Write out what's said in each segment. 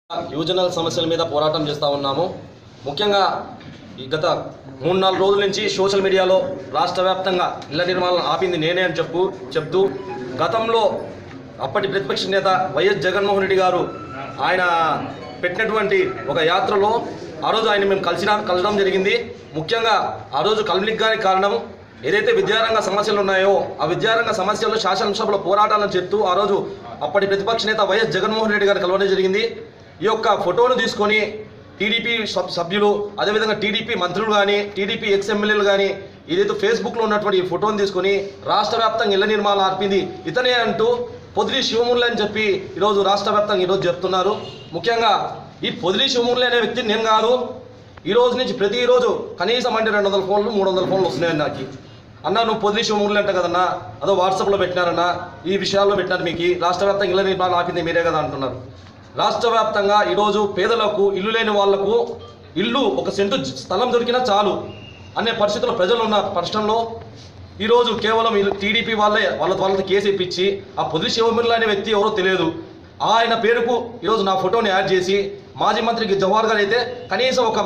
యువజనాల సమస్యల మీద పోరాటం చేస్తూ ఉన్నాము ముఖ్యంగా ఈ గత మూడు నాలుగు రోజుల నుంచి సోషల్ మీడియాలో రాష్ట్ర వ్యాప్తంగా ఇళ్ల నిర్మాణం ఆపింది నేనే అని చెప్పు చెప్తూ గతంలో అప్పటి ప్రతిపక్ష నేత వైఎస్ జగన్మోహన్ రెడ్డి గారు ఆయన పెట్టినటువంటి ఒక యాత్రలో ఆ రోజు ఆయన మేము కలిసిన కలవడం జరిగింది ముఖ్యంగా ఆ రోజు కలవడానికి కారణం ఏదైతే విద్యారంగ సమస్యలు ఉన్నాయో ఆ విద్యారంగ సమస్యలు శాసనసభలో పోరాటాలను చెప్తూ ఆ రోజు అప్పటి ప్రతిపక్ష నేత వైఎస్ జగన్మోహన్ రెడ్డి గారు కలవడం జరిగింది ఈ యొక్క ఫోటోను తీసుకొని టీడీపీ సబ్ సభ్యులు అదేవిధంగా టీడీపీ మంత్రులు కానీ టీడీపీ ఎక్స్ ఎమ్మెల్యేలు కానీ ఏదైతే ఫేస్బుక్లో ఉన్నటువంటి ఈ ఫోటోను తీసుకొని రాష్ట్ర వ్యాప్తంగా ఇళ్ల నిర్మాణం ఆర్పింది ఇతనే అంటూ పొదిలి శివమురళి అని చెప్పి ఈరోజు రాష్ట్ర వ్యాప్తంగా ఈరోజు చెప్తున్నారు ముఖ్యంగా ఈ పొదిలి శివమురళి అనే వ్యక్తి నేను కాదు ఈ రోజు నుంచి ప్రతిరోజు కనీసం అంటే రెండు వందల ఫోన్లు మూడు వందల ఫోన్లు వస్తున్నాయి నాకు అన్న నువ్వు పొదిలి శివమురళి అంట కదన్నా అదో వాట్సాప్లో పెట్టినారన్నా ఈ విషయాల్లో పెట్టినారు మీకు రాష్ట్ర వ్యాప్తంగా ఇళ్ల నిర్మాణం ఆపింది మీరే కదా అంటున్నారు రాష్ట్ర వ్యాప్తంగా ఈరోజు పేదలకు ఇల్లు లేని వాళ్లకు ఇల్లు ఒక సెంటు స్థలం దొరికినా చాలు అనే పరిస్థితుల్లో ప్రజలు ఉన్న పరిశ్రమలో ఈరోజు కేవలం టీడీపీ వాళ్ళే వాళ్ళ వాళ్ళతో కేసు ఇప్పించి ఆ పొదిలి శివమిర్ల అనే వ్యక్తి ఎవరో తెలియదు ఆయన పేరుకు ఈరోజు నా ఫోటోని యాడ్ చేసి మాజీ మంత్రికి జవహర్ గారు అయితే కనీసం ఒక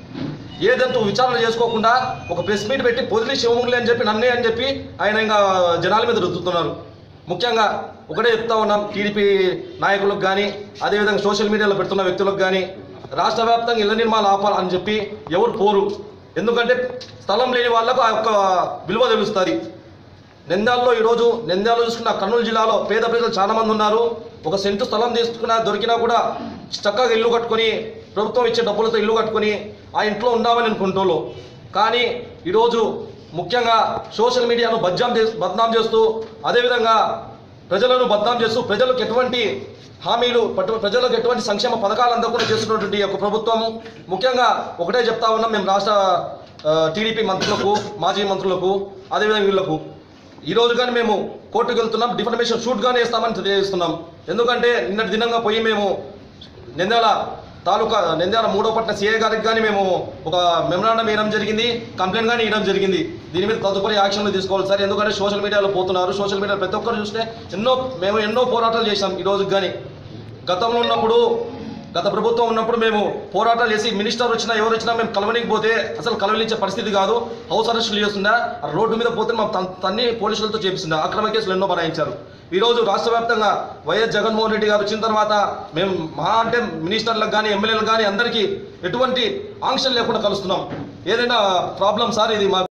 ఏదంటూ విచారణ చేసుకోకుండా ఒక ప్రెస్ మీట్ పెట్టి పొదిలి శివమురళి అని చెప్పి నన్నే అని చెప్పి ఆయన ఇంకా జనాల మీద రుద్దుతున్నారు ముఖ్యంగా ఒకటే చెప్తా ఉన్నాం టీడీపీ నాయకులకు కానీ అదేవిధంగా సోషల్ మీడియాలో పెడుతున్న వ్యక్తులకు కానీ రాష్ట్ర వ్యాప్తంగా ఇళ్ల నిర్మాణాలు ఆపాలని చెప్పి ఎవరు పోరు ఎందుకంటే స్థలం లేని వాళ్ళకు ఆ యొక్క విలువ తెలుస్తుంది నంద్యాలలో ఈరోజు నంద్యాలలో చూసుకున్న కర్నూలు జిల్లాలో పేద ప్రజలు చాలా మంది ఉన్నారు ఒక సెంటు స్థలం తీసుకున్నా దొరికినా కూడా చక్కగా ఇల్లు కట్టుకొని ప్రభుత్వం ఇచ్చే డబ్బులతో ఇల్లు కట్టుకొని ఆ ఇంట్లో ఉండామని అనుకుంటోళ్ళు కానీ ఈరోజు ముఖ్యంగా సోషల్ మీడియాను బద్నాం చేస్తూ బద్నాం చేస్తూ అదేవిధంగా ప్రజలను బద్నాం చేస్తూ ప్రజలకు ఎటువంటి హామీలు పట్టు- ప్రజలకు ఎటువంటి సంక్షేమ పథకాలు అందకుండా చేస్తున్నటువంటి ఈ యొక్క ప్రభుత్వము ముఖ్యంగా ఒకటే చెప్తా ఉన్నాం మేము రాష్ట్ర టీడీపీ మంత్రులకు మాజీ మంత్రులకు అదేవిధంగా వీళ్ళకు ఈ రోజు కానీ మేము కోర్టుకు వెళ్తున్నాం డిఫర్మేషన్ షూట్ గానే ఇస్తామని తెలియజేస్తున్నాం ఎందుకంటే నిన్నటి దినంగా పోయి మేము నింద్యాల తాలూకా నింద్యాల మూడో పట్ల సీఏ గారికి కానీ మేము ఒక మెమరాండం ఇవ్వడం జరిగింది కంప్లైంట్ కానీ ఇవ్వడం జరిగింది దీని మీద తదుపరి యాక్షన్లు తీసుకోవాలి సార్ ఎందుకంటే సోషల్ మీడియాలో పోతున్నారు సోషల్ మీడియా ప్రతి ఒక్కరు చూస్తే ఎన్నో మేము ఎన్నో పోరాటాలు చేశాం ఈ రోజుకి కానీ గతంలో ఉన్నప్పుడు గత ప్రభుత్వం ఉన్నప్పుడు మేము పోరాటాలు చేసి మినిస్టర్ వచ్చినా ఎవరు వచ్చినా మేము కలవనికి పోతే అసలు కలవలించే పరిస్థితి కాదు హౌస్ అరెస్టులు చేస్తుందా ఆ రోడ్డు మీద పోతే మా తన్- తన్ని పోలీసులతో చేపిస్తుందా అక్రమ కేసులు ఎన్నో బనాయించారు ఈ రోజు రాష్ట్ర వ్యాప్తంగా వైఎస్ జగన్మోహన్ రెడ్డి గారు వచ్చిన తర్వాత మేము మహా అంటే మినిస్టర్లకు కానీ ఎమ్మెల్యేలకు కానీ అందరికీ ఎటువంటి ఆంక్షలు లేకుండా కలుస్తున్నాం ఏదైనా ప్రాబ్లం సార్ ఇది మా